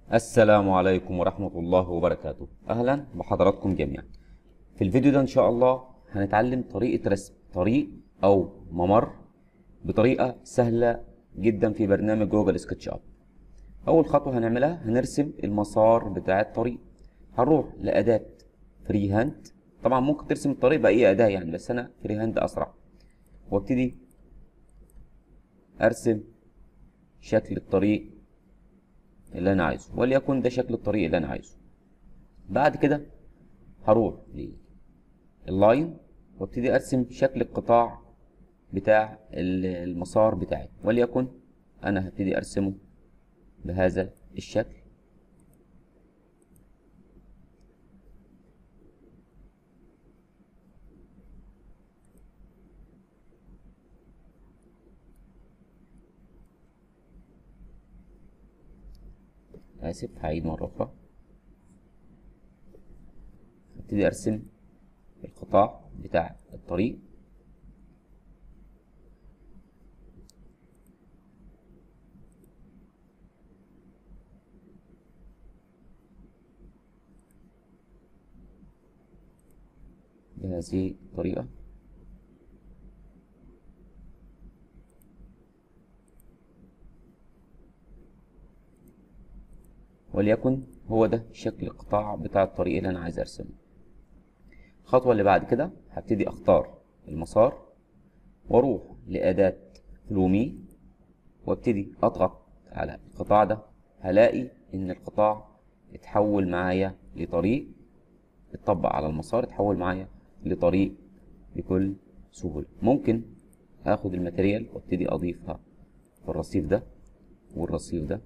السلام عليكم ورحمة الله وبركاته أهلا بحضراتكم جميعا في الفيديو ده إن شاء الله هنتعلم طريقة رسم طريق أو ممر بطريقة سهلة جدا في برنامج جوجل سكتش أب أول خطوة هنعملها هنرسم المسار بتاع الطريق هنروح لأداة فري هاند طبعا ممكن ترسم الطريق بأي أداة يعني بس أنا فري هاند أسرع وابتدي أرسم شكل الطريق اللي انا عايزه وليكن ده شكل الطريق اللي انا عايزه بعد كده هروح لللاين وابتدي ارسم شكل القطاع بتاع المسار بتاعي وليكن انا هبتدي ارسمه بهذا الشكل آسف هعيد مرة أخرى هبتدي أرسم القطاع بتاع الطريق بهذه الطريقة وليكن هو ده شكل القطاع بتاع الطريق اللي انا عايز ارسمه الخطوه اللي بعد كده هبتدي اختار المسار واروح لاداه فلومي وابتدي اضغط على القطاع ده هلاقي ان القطاع اتحول معايا لطريق اتطبق على المسار اتحول معايا لطريق بكل سهوله ممكن اخد الماتيريال وابتدي اضيفها في الرصيف ده والرصيف ده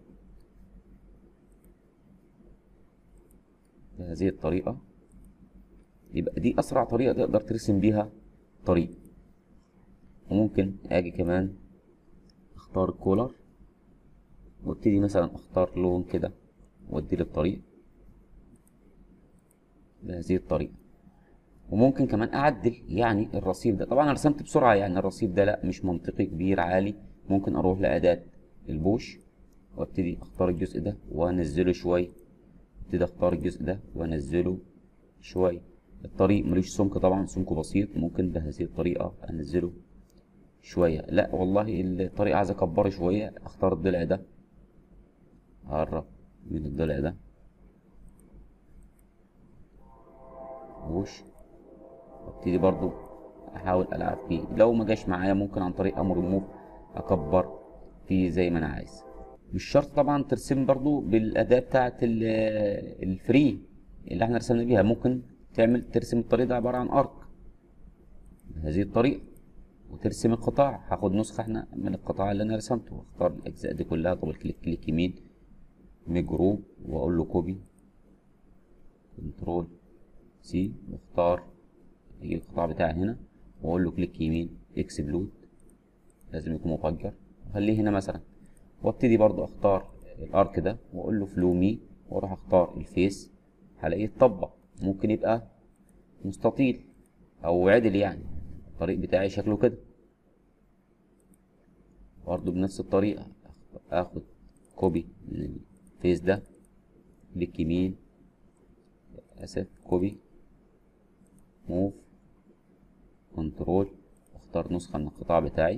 بهذه الطريقة يبقى دي أسرع طريقة تقدر ترسم بيها طريق وممكن أجي كمان أختار كولر وابتدي مثلا أختار لون كده وأدي الطريق بهذه الطريقة وممكن كمان أعدل يعني الرصيف ده طبعا أنا رسمت بسرعة يعني الرصيف ده لأ مش منطقي كبير عالي ممكن أروح لأداة البوش وابتدي أختار الجزء ده وأنزله شوية ابتدي اختار الجزء ده وانزله شويه الطريق ملوش سمك طبعا سمكه بسيط ممكن بهذه الطريقه انزله شويه لا والله الطريق عايز اكبره شويه اختار الضلع ده اقرب من الضلع ده وش وابتدي برضو احاول العب فيه لو ما جاش معايا ممكن عن طريق امر موف اكبر فيه زي ما انا عايز مش شرط طبعا ترسم برضو بالاداة بتاعت الفري اللي احنا رسمنا بيها ممكن تعمل ترسم الطريق ده عبارة عن ارك بهذه الطريقة وترسم القطاع هاخد نسخة احنا من القطاع اللي انا رسمته واختار الاجزاء دي كلها دبل كليك كليك يمين مجروب واقول له كوبي كنترول سي واختار يجي القطاع بتاعي هنا واقول له كليك يمين اكسبلود لازم يكون مفجر وخليه هنا مثلا وابتدي برضو اختار الارك ده واقول له فلو مي واروح اختار الفيس هلاقيه اتطبق ممكن يبقى مستطيل او عدل يعني الطريق بتاعي شكله كده برضو بنفس الطريقة اخد كوبي من الفيس ده كليك يمين اسف كوبي موف كنترول اختار نسخة من القطاع بتاعي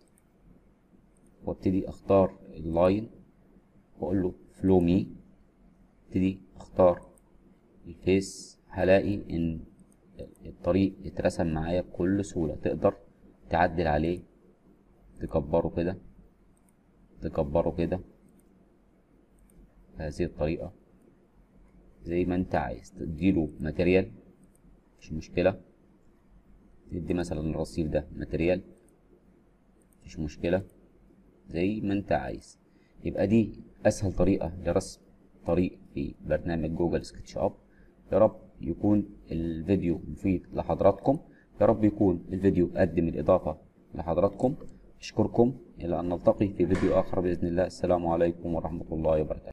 وابتدي اختار اللاين واقول له فلو مي ابتدي اختار الفيس هلاقي ان الطريق اترسم معايا بكل سهولة تقدر تعدل عليه تكبره كده تكبره كده بهذه الطريقة زي ما انت عايز تديله ماتيريال مش مشكلة تدي مثلا الرصيف ده ماتيريال مش مشكلة زي ما انت عايز يبقى دي اسهل طريقة لرسم طريق في برنامج جوجل سكتش اب يا رب يكون الفيديو مفيد لحضراتكم يا رب يكون الفيديو قدم الاضافة لحضراتكم اشكركم الى ان نلتقي في فيديو اخر باذن الله السلام عليكم ورحمة الله وبركاته